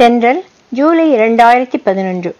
தென்றல் ஜூலை இரண்டாயிரத்தி பதினொன்று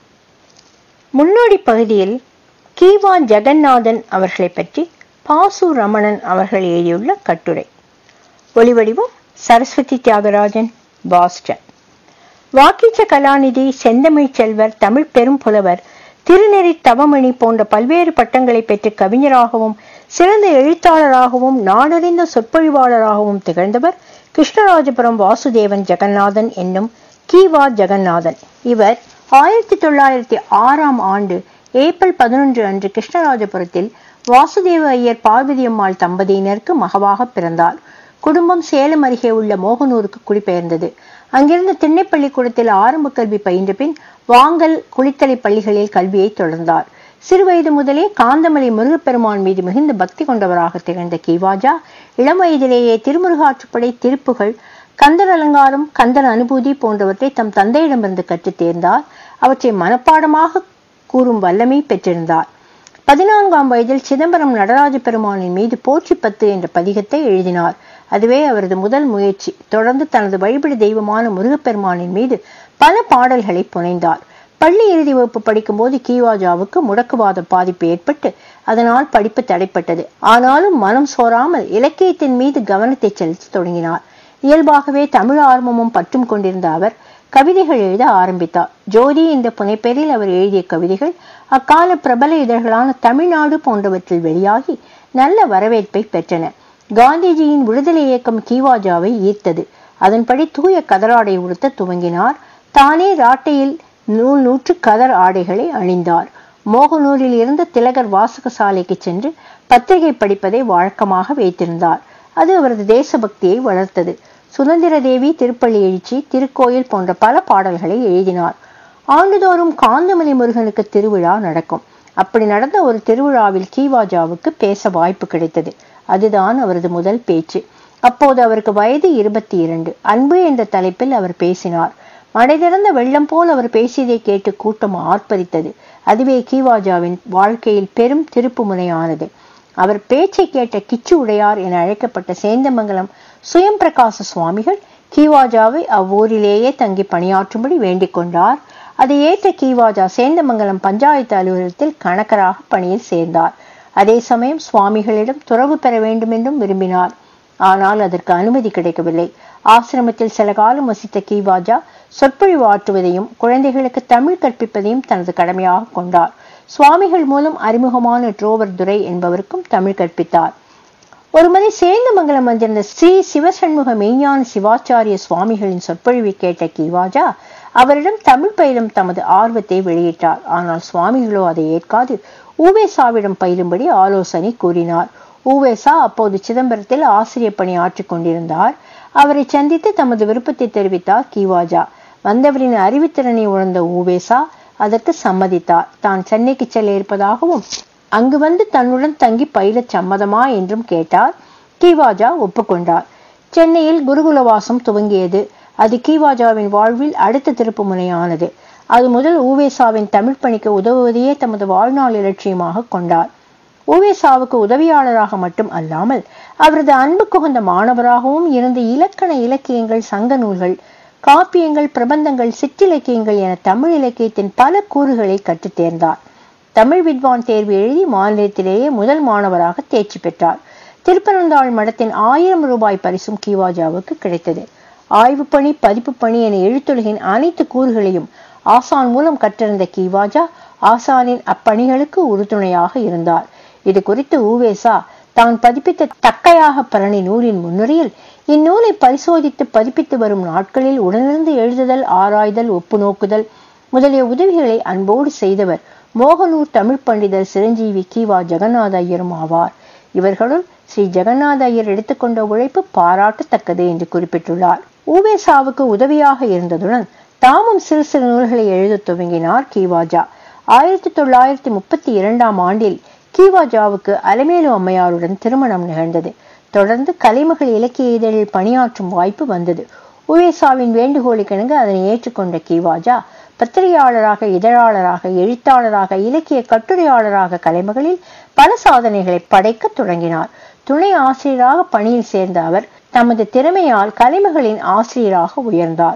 முன்னோடி பகுதியில் கீவா ஜெகநாதன் அவர்களை பற்றி பாசு ரமணன் அவர்கள் எழுதியுள்ள கட்டுரை ஒளிவடிவம் சரஸ்வதி தியாகராஜன் பாஸ்டன் வாக்கிச்ச கலாநிதி செந்தமிழ் செல்வர் தமிழ் பெரும் புலவர் திருநெறி தவமணி போன்ற பல்வேறு பட்டங்களை பெற்று கவிஞராகவும் சிறந்த எழுத்தாளராகவும் நாடறிந்த சொற்பொழிவாளராகவும் திகழ்ந்தவர் கிருஷ்ணராஜபுரம் வாசுதேவன் ஜெகநாதன் என்னும் கீவா ஜெகநாதன் இவர் ஆயிரத்தி தொள்ளாயிரத்தி ஆறாம் ஆண்டு ஏப்ரல் பதினொன்று அன்று கிருஷ்ணராஜபுரத்தில் வாசுதேவ ஐயர் பார்வதி அம்மாள் தம்பதியினருக்கு மகவாக பிறந்தார் குடும்பம் சேலம் அருகே உள்ள மோகனூருக்கு குடிபெயர்ந்தது அங்கிருந்த திண்ணைப்பள்ளிக்கூடத்தில் ஆரம்ப கல்வி பயின்ற பின் வாங்கல் குளித்தலை பள்ளிகளில் கல்வியை தொடர்ந்தார் சிறுவயது முதலே காந்தமலை முருகப்பெருமான் மீது மிகுந்த பக்தி கொண்டவராக திகழ்ந்த கீவாஜா இளம் வயதிலேயே திருமுருகாற்றுப்படை திருப்புகள் கந்தர் அலங்காரம் கந்தர் அனுபூதி போன்றவற்றை தம் தந்தையிடமிருந்து கற்றுத் தேர்ந்தார் அவற்றை மனப்பாடமாக கூறும் வல்லமை பெற்றிருந்தார் பதினான்காம் வயதில் சிதம்பரம் நடராஜ பெருமானின் மீது போற்றி பத்து என்ற பதிகத்தை எழுதினார் அதுவே அவரது முதல் முயற்சி தொடர்ந்து தனது வழிபடு தெய்வமான முருகப்பெருமானின் மீது பல பாடல்களை புனைந்தார் பள்ளி இறுதி வகுப்பு படிக்கும்போது கீவாஜாவுக்கு முடக்குவாத பாதிப்பு ஏற்பட்டு அதனால் படிப்பு தடைப்பட்டது ஆனாலும் மனம் சோராமல் இலக்கியத்தின் மீது கவனத்தை செலுத்த தொடங்கினார் இயல்பாகவே தமிழ் ஆர்வமும் பற்றும் கொண்டிருந்த அவர் கவிதைகள் எழுத ஆரம்பித்தார் ஜோதி என்ற புனைப்பெயரில் அவர் எழுதிய கவிதைகள் அக்கால பிரபல இதழ்களான தமிழ்நாடு போன்றவற்றில் வெளியாகி நல்ல வரவேற்பை பெற்றன காந்திஜியின் விடுதலை இயக்கம் கீவாஜாவை ஈர்த்தது அதன்படி தூய கதராடை உடுத்த துவங்கினார் தானே ராட்டையில் நூல் நூற்று கதர் ஆடைகளை அணிந்தார் மோகனூரில் இருந்த திலகர் வாசகசாலைக்கு சென்று பத்திரிகை படிப்பதை வழக்கமாக வைத்திருந்தார் அது அவரது தேசபக்தியை வளர்த்தது சுதந்திர தேவி திருப்பள்ளி எழுச்சி திருக்கோயில் போன்ற பல பாடல்களை எழுதினார் ஆண்டுதோறும் காந்தமலை முருகனுக்கு திருவிழா நடக்கும் அப்படி நடந்த ஒரு திருவிழாவில் கீவாஜாவுக்கு பேச வாய்ப்பு கிடைத்தது அதுதான் அவரது முதல் பேச்சு அப்போது அவருக்கு வயது இருபத்தி இரண்டு அன்பு என்ற தலைப்பில் அவர் பேசினார் மடை திறந்த வெள்ளம் போல் அவர் பேசியதை கேட்டு கூட்டம் ஆர்ப்பரித்தது அதுவே கீவாஜாவின் வாழ்க்கையில் பெரும் திருப்பு முனையானது அவர் பேச்சை கேட்ட கிச்சு உடையார் என அழைக்கப்பட்ட சேந்தமங்கலம் சுயம் பிரகாச சுவாமிகள் கீவாஜாவை அவ்வூரிலேயே தங்கி பணியாற்றும்படி வேண்டிக் கொண்டார் அதை ஏற்ற கீவாஜா சேந்தமங்கலம் பஞ்சாயத்து அலுவலகத்தில் கணக்கராக பணியில் சேர்ந்தார் அதே சமயம் சுவாமிகளிடம் துறவு பெற வேண்டும் என்றும் விரும்பினார் ஆனால் அதற்கு அனுமதி கிடைக்கவில்லை ஆசிரமத்தில் சில காலம் வசித்த கீவாஜா சொற்பொழிவு ஆற்றுவதையும் குழந்தைகளுக்கு தமிழ் கற்பிப்பதையும் தனது கடமையாக கொண்டார் சுவாமிகள் மூலம் அறிமுகமான ட்ரோவர் துரை என்பவருக்கும் தமிழ் கற்பித்தார் ஒருமுறை சேந்தமங்கலம் வந்திருந்த ஸ்ரீ சிவசண்முக மெய்ஞான சிவாச்சாரிய சுவாமிகளின் சொற்பொழிவை கேட்ட கீவாஜா அவரிடம் தமிழ் பயிலும் தமது ஆர்வத்தை வெளியிட்டார் ஆனால் சுவாமிகளோ அதை ஏற்காது ஊவேசாவிடம் பயிலும்படி ஆலோசனை கூறினார் ஊவேசா அப்போது சிதம்பரத்தில் ஆசிரியர் பணி ஆற்றிக் கொண்டிருந்தார் அவரை சந்தித்து தமது விருப்பத்தை தெரிவித்தார் கீவாஜா வந்தவரின் அறிவுத்திறனை உணர்ந்த ஊவேசா அதற்கு சம்மதித்தார் தான் சென்னைக்கு செல்ல இருப்பதாகவும் அங்கு வந்து தன்னுடன் தங்கி பயிலச் சம்மதமா என்றும் கேட்டார் கீவாஜா ஒப்புக்கொண்டார் சென்னையில் குருகுலவாசம் துவங்கியது அது கீவாஜாவின் வாழ்வில் அடுத்த திருப்பு முனையானது அது முதல் ஊவேசாவின் தமிழ் பணிக்கு உதவுவதையே தமது வாழ்நாள் இலட்சியமாக கொண்டார் ஊவேசாவுக்கு உதவியாளராக மட்டும் அல்லாமல் அவரது அன்பு குகந்த மாணவராகவும் இருந்த இலக்கண இலக்கியங்கள் சங்க நூல்கள் காப்பியங்கள் பிரபந்தங்கள் சிற்றிலக்கியங்கள் என தமிழ் இலக்கியத்தின் பல கூறுகளை கற்றுத் தேர்ந்தார் தமிழ் வித்வான் தேர்வு எழுதி மாநிலத்திலேயே முதல் மாணவராக தேர்ச்சி பெற்றார் திருப்பனந்தாள் மடத்தின் ஆயிரம் ரூபாய் பரிசும் கீவாஜாவுக்கு கிடைத்தது ஆய்வு பணி பதிப்பு பணி என எழுத்துலகின் அனைத்து கூறுகளையும் ஆசான் மூலம் கற்றிருந்த கீவாஜா ஆசானின் அப்பணிகளுக்கு உறுதுணையாக இருந்தார் இது குறித்து ஊவேசா தான் பதிப்பித்த தக்கையாக பரணி நூலின் முன்னுரையில் இந்நூலை பரிசோதித்து பதிப்பித்து வரும் நாட்களில் உடனிருந்து எழுதுதல் ஆராய்தல் ஒப்பு நோக்குதல் முதலிய உதவிகளை அன்போடு செய்தவர் மோகனூர் தமிழ் பண்டிதர் சிரஞ்சீவி கிவா ஜெகநாத ஐயரும் ஆவார் இவர்களுள் ஸ்ரீ ஜெகநாத ஐயர் எடுத்துக்கொண்ட உழைப்பு பாராட்டத்தக்கது என்று குறிப்பிட்டுள்ளார் ஊவேசாவுக்கு உதவியாக இருந்ததுடன் தாமும் சிறு சிறு நூல்களை எழுத துவங்கினார் கீவாஜா ஆயிரத்தி தொள்ளாயிரத்தி முப்பத்தி இரண்டாம் ஆண்டில் கீவாஜாவுக்கு அலமேலு அம்மையாருடன் திருமணம் நிகழ்ந்தது தொடர்ந்து கலைமகள் இலக்கிய இதழில் பணியாற்றும் வாய்ப்பு வந்தது உவேசாவின் வேண்டுகோளுக்கிணங்க அதனை ஏற்றுக்கொண்ட கீவாஜா பத்திரிகையாளராக இதழாளராக எழுத்தாளராக இலக்கிய கட்டுரையாளராக கலைமகளில் பல சாதனைகளை படைக்க தொடங்கினார் துணை ஆசிரியராக பணியில் சேர்ந்த அவர் தமது திறமையால் கலைமகளின் ஆசிரியராக உயர்ந்தார்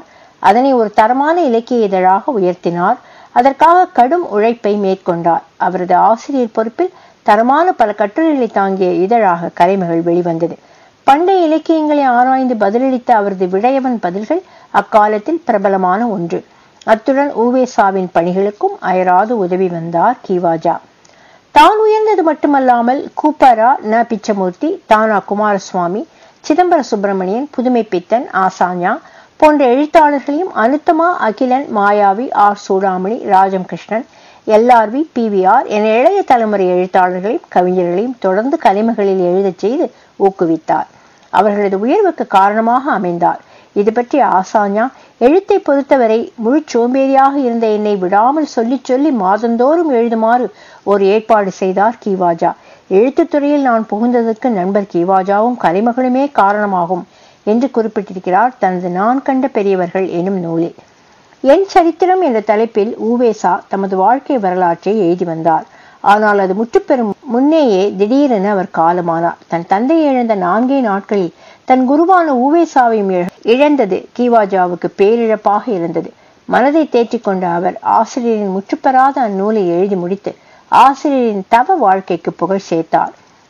அதனை ஒரு தரமான இலக்கிய இதழாக உயர்த்தினார் அதற்காக கடும் உழைப்பை மேற்கொண்டார் அவரது ஆசிரியர் பொறுப்பில் தரமான பல கட்டுரைகளை தாங்கிய இதழாக கலைமகள் வெளிவந்தது பண்டைய இலக்கியங்களை ஆராய்ந்து பதிலளித்த அவரது விடயவன் பதில்கள் அக்காலத்தில் பிரபலமான ஒன்று அத்துடன் ஊவேசாவின் பணிகளுக்கும் அயராது உதவி வந்தார் கீவாஜா தான் உயர்ந்தது மட்டுமல்லாமல் கூப்பரா ந பிச்சமூர்த்தி தானா குமாரசுவாமி சிதம்பர சுப்பிரமணியன் புதுமை பித்தன் ஆசாஞா போன்ற எழுத்தாளர்களையும் Anuthama Akilan Mayavi R Choodamani Rajam Krishnan LRV PVR என இளைய தலைமுறை எழுத்தாளர்களையும் கவிஞர்களையும் தொடர்ந்து கலைமகளில் எழுதச் செய்து ஊக்குவித்தார் அவர்களது உயர்வுக்கு காரணமாக அமைந்தார் இது பற்றி ஆசாஞா எழுத்தை பொறுத்தவரை முழு சோம்பேறியாக இருந்த என்னை விடாமல் சொல்லி சொல்லி மாதந்தோறும் எழுதுமாறு ஒரு ஏற்பாடு செய்தார் கீவாஜா எழுத்துத் துறையில் நான் புகுந்ததற்கு நண்பர் கீவாஜாவும் கலைமகளுமே காரணமாகும் என்று குறிப்பிட்டிருக்கிறார் தனது நான் கண்ட பெரியவர்கள் எனும் நூலில் என் சரித்திரம் என்ற தலைப்பில் ஊவேசா தமது வாழ்க்கை வரலாற்றை எழுதி வந்தார் ஆனால் அது முற்றுப்பெறும் முன்னேயே திடீரென அவர் காலமானார் தன் தந்தையை இழந்த நான்கே நாட்களில் தன் குருவான ஊவேசாவையும் இழந்தது கீவாஜாவுக்கு பேரிழப்பாக இருந்தது மனதை தேற்றிக் கொண்ட அவர் ஆசிரியரின் முற்றுப்பெறாத அந்நூலை எழுதி முடித்து ஆசிரியரின் தவ வாழ்க்கைக்கு புகழ் சேர்த்தார்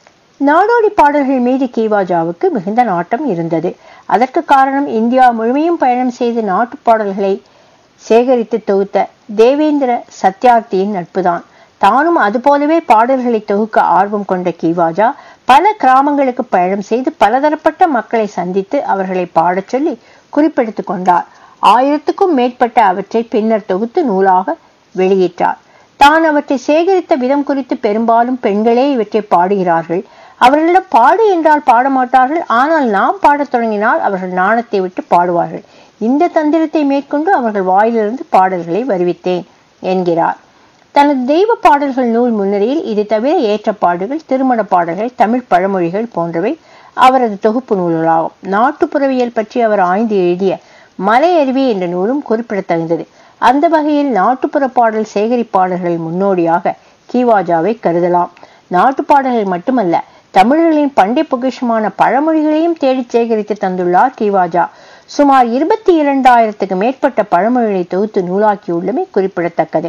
நாடோடி பாடல்கள் மீது கீவாஜாவுக்கு மிகுந்த நாட்டம் இருந்தது அதற்கு காரணம் இந்தியா முழுமையும் பயணம் செய்து நாட்டு பாடல்களை சேகரித்து தொகுத்த தேவேந்திர சத்யார்த்தியின் நட்புதான் தானும் அதுபோலவே பாடல்களை தொகுக்க ஆர்வம் கொண்ட கீவாஜா பல கிராமங்களுக்கு பயணம் செய்து பலதரப்பட்ட மக்களை சந்தித்து அவர்களை பாடச் சொல்லி குறிப்பெடுத்துக் கொண்டார் ஆயிரத்துக்கும் மேற்பட்ட அவற்றை பின்னர் தொகுத்து நூலாக வெளியிட்டார் தான் அவற்றை சேகரித்த விதம் குறித்து பெரும்பாலும் பெண்களே இவற்றை பாடுகிறார்கள் அவர்களிடம் பாடு என்றால் பாட மாட்டார்கள் ஆனால் நாம் பாடத் தொடங்கினால் அவர்கள் நாணத்தை விட்டு பாடுவார்கள் இந்த தந்திரத்தை மேற்கொண்டு அவர்கள் வாயிலிருந்து பாடல்களை வருவித்தேன் என்கிறார் தனது தெய்வ பாடல்கள் நூல் முன்னிலையில் இது தவிர ஏற்ற பாடுகள் திருமண பாடல்கள் தமிழ் பழமொழிகள் போன்றவை அவரது தொகுப்பு நூல்களாகும் நாட்டுப்புறவியல் பற்றி அவர் ஆய்ந்து எழுதிய மலையருவி என்ற நூலும் குறிப்பிடத்தகுந்தது அந்த வகையில் நாட்டுப்புற பாடல் சேகரிப்பாளர்கள் முன்னோடியாக கீவாஜாவை கருதலாம் நாட்டு பாடல்கள் மட்டுமல்ல தமிழர்களின் பண்டை பொக்கிஷமான பழமொழிகளையும் தேடி சேகரித்து தந்துள்ளார் கீவாஜா சுமார் இருபத்தி இரண்டாயிரத்துக்கு மேற்பட்ட பழமொழிகளை தொகுத்து நூலாக்கியுள்ளமை குறிப்பிடத்தக்கது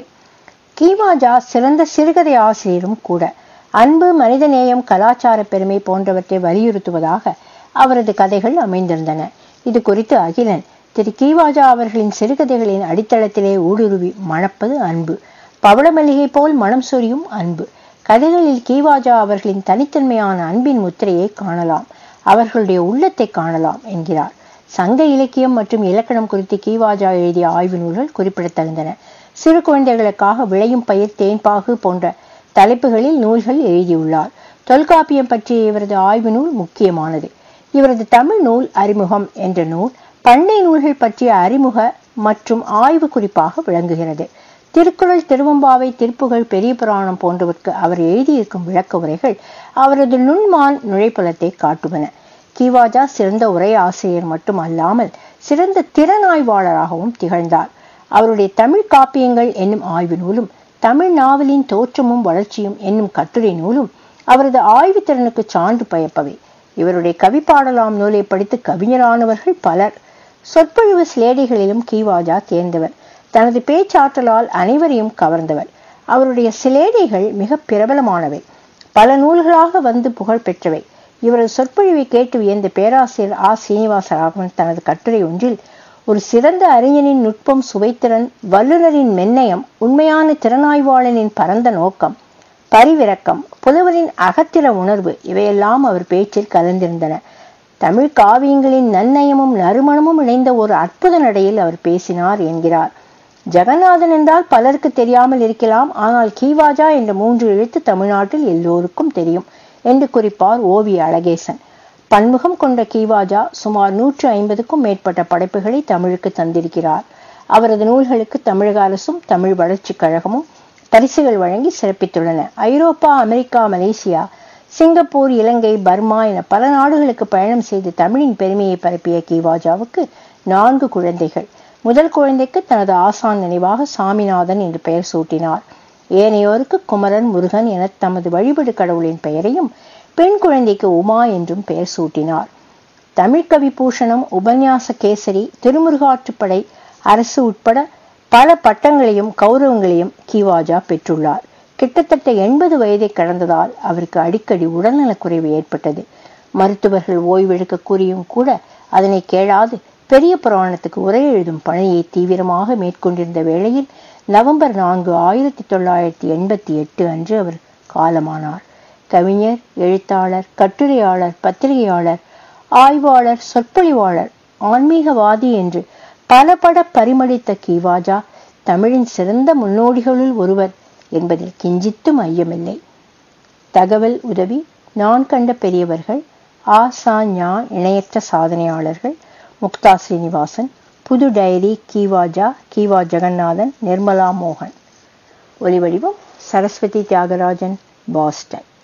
கீவாஜா சிறந்த சிறுகதை ஆசிரியரும் கூட அன்பு மனிதநேயம் கலாச்சார பெருமை போன்றவற்றை வலியுறுத்துவதாக அவரது கதைகள் அமைந்திருந்தன இது குறித்து அகிலன் திரு கீவாஜா அவர்களின் சிறுகதைகளின் அடித்தளத்திலே ஊடுருவி மணப்பது அன்பு பவளமல்லிகை போல் மனம் சொரியும் அன்பு கதைகளில் கீவாஜா அவர்களின் தனித்தன்மையான அன்பின் முத்திரையை காணலாம் அவர்களுடைய உள்ளத்தை காணலாம் என்கிறார் சங்க இலக்கியம் மற்றும் இலக்கணம் குறித்து கீவாஜா எழுதிய ஆய்வு நூல்கள் குறிப்பிடத்தகுந்தன சிறு குழந்தைகளுக்காக விளையும் பயிர் தேன்பாகு போன்ற தலைப்புகளில் நூல்கள் எழுதியுள்ளார் தொல்காப்பியம் பற்றிய இவரது ஆய்வு நூல் முக்கியமானது இவரது தமிழ் நூல் அறிமுகம் என்ற நூல் பண்டை நூல்கள் பற்றிய அறிமுக மற்றும் ஆய்வு குறிப்பாக விளங்குகிறது திருக்குறள் திருவம்பாவை திருப்புகழ் பெரிய புராணம் போன்றவற்கு அவர் எழுதியிருக்கும் விளக்க உரைகள் அவரது நுண்மான் நுழைப்புலத்தை காட்டுவன கீவாஜா சிறந்த உரை ஆசிரியர் மட்டும் அல்லாமல் சிறந்த திறனாய்வாளராகவும் திகழ்ந்தார் அவருடைய தமிழ் காப்பியங்கள் என்னும் ஆய்வு நூலும் தமிழ் நாவலின் தோற்றமும் வளர்ச்சியும் என்னும் கட்டுரை நூலும் அவரது ஆய்வு திறனுக்கு சான்று பயப்பவை இவருடைய கவி பாடலாம் நூலை படித்து கவிஞரானவர்கள் பலர் சொற்பொழிவு சிலேடைகளிலும் கீவாஜா தேர்ந்தவர் தனது பேச்சாற்றலால் அனைவரையும் கவர்ந்தவர் அவருடைய சிலேடைகள் மிக பிரபலமானவை பல நூல்களாக வந்து புகழ் பெற்றவை இவரது சொற்பொழிவை கேட்டு வியந்த பேராசிரியர் ஆ சீனிவாசராகவன் தனது கட்டுரை ஒன்றில் ஒரு சிறந்த அறிஞனின் நுட்பம் சுவைத்திறன் வல்லுநரின் மென்னயம் உண்மையான திறனாய்வாளனின் பரந்த நோக்கம் பரிவிரக்கம் புலவரின் அகத்தில உணர்வு இவையெல்லாம் அவர் பேச்சில் கலந்திருந்தன தமிழ் காவியங்களின் நன்னயமும் நறுமணமும் இணைந்த ஒரு அற்புத நடையில் அவர் பேசினார் என்கிறார் ஜெகநாதன் என்றால் பலருக்கு தெரியாமல் இருக்கலாம் ஆனால் கீவாஜா என்ற மூன்று எழுத்து தமிழ்நாட்டில் எல்லோருக்கும் தெரியும் என்று குறிப்பார் ஓவிய அழகேசன் பன்முகம் கொண்ட கீவாஜா சுமார் நூற்று ஐம்பதுக்கும் மேற்பட்ட படைப்புகளை தமிழுக்கு தந்திருக்கிறார் அவரது நூல்களுக்கு தமிழக அரசும் தமிழ் வளர்ச்சிக் கழகமும் பரிசுகள் வழங்கி சிறப்பித்துள்ளன Europe America Malaysia Singapore Ilangai Burma என பல நாடுகளுக்கு பயணம் செய்து தமிழின் பெருமையை பரப்பிய கீவாஜாவுக்கு நான்கு குழந்தைகள் முதல் குழந்தைக்கு தனது ஆசான் நினைவாக சாமிநாதன் என்று பெயர் சூட்டினார் ஏனையோருக்கு குமரன் முருகன் என தமது வழிபடு கடவுளின் பெயரையும் பெண் குழந்தைக்கு உமா என்றும் பெயர் சூட்டினார் தமிழ்கவி பூஷணம் உபன்யாச கேசரி திருமுருகாற்றுப்படை அரசு உட்பட பல பட்டங்களையும் கௌரவங்களையும் கிவாஜா பெற்றுள்ளார் கிட்டத்தட்ட எண்பது வயதை கடந்ததால் அவருக்கு அடிக்கடி உடல்நலக்குறைவு ஏற்பட்டது மருத்துவர்கள் ஓய்வெடுக்க கூறியும் கூட அதனை கேளாது பெரிய புராணத்துக்கு உரை எழுதும் பணியை தீவிரமாக மேற்கொண்டிருந்த வேளையில் நவம்பர் நான்கு ஆயிரத்தி தொள்ளாயிரத்தி எண்பத்தி எட்டு அன்று அவர் காலமானார் கவிஞர் எழுத்தாளர் கட்டுரையாளர் பத்திரிகையாளர் ஆய்வாளர் சொற்பொழிவாளர் ஆன்மீகவாதி என்று பல பட பரிமளித்த கிவாஜா தமிழின் சிறந்த முன்னோடிகளுள் ஒருவர் என்பதில் கிஞ்சித்தும் ஐயமில்லை தகவல் உதவி நான் கண்ட பெரியவர்கள் ஆ சா ஞா இணையற்ற சாதனையாளர்கள் முக்தா ஸ்ரீனிவாசன் புது டைரி கீவாஜா கீவா ஜெகநாதன் நிர்மலா மோகன் ஒலிவடிவம் சரஸ்வதி தியாகராஜன் பாஸ்டன்